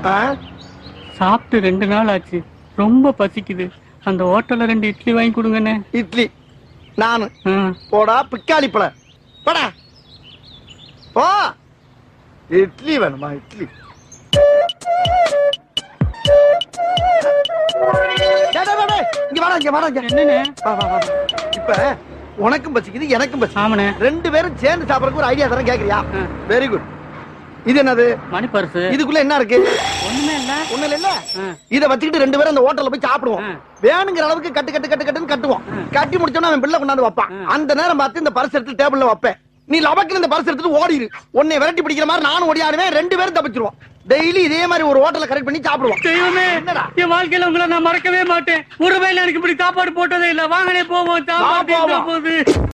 ஆ? சாப்பிட்டு ரெண்டு நாள் ஆச்சு ரொம்ப பசிக்குது அந்த ஹோட்டல்ல ரெண்டு இட்லி வாங்கி கொடுங்கண்ணே இட்லி நானு ஆ. போடா பிக்காளி பழ போடா போ இட்லி வேணுமா இட்லி டேய், டேய், டேய், டேய், இங்க வாடா இங்க வாடா இங்க என்னண்ணே வா, வா, வா. இப்ப உனக்கும் பசிக்குது எனக்கும் பசி ஆமாண்ணே ரெண்டு பேரும் சேர்ந்து சாப்பிடறதுக்கு ஒரு ஐடியா தரேன் கேக்குறியா ஆ. வெரி குட் இது என்னது மணி பர்ஸ் இதுக்குள்ள என்ன இருக்கு ஒண்ணுமே இல்ல ஒண்ணு இல்ல ஆ. இத வச்சுக்கிட்டு ரெண்டு பேரும் அந்த ஹோட்டல்ல போய் சாப்பிடுவோம் ஆ. வேணுங்கிற அளவுக்கு கட்டு கட்டு கட்டு கட்டுன்னு கட்டுவோம் கட்டி முடிச்சோன்னா அவன் பிள்ளை கொண்டாந்து வைப்பான் ஆ. அந்த நேரம் பார்த்து இந்த பரிசு எடுத்து டேபிள்ல வைப்பேன் நீ லபக்குன்னு இந்த பரிசு எடுத்துட்டு ஓடிடு உன்னை விரட்டி பிடிக்கிற மாதிரி நானும் ஓடியாருவேன் ரெண்டு பேரும் தப்பிச்சிருவோம் டெய்லி இதே மாதிரி ஒரு ஹோட்டல்ல கரெக்ட் பண்ணி சாப்பிடுவோம் தெய்வமே என்னடா? என் வாழ்க்கையில உங்களை நான் மறக்கவே மாட்டேன் ஒரு வேளை எனக்கு இப்படி சாப்பாடு போட்டதே இல்ல வாங்கனே போவோம் சாப்பாடு வா, போவோம். போகுது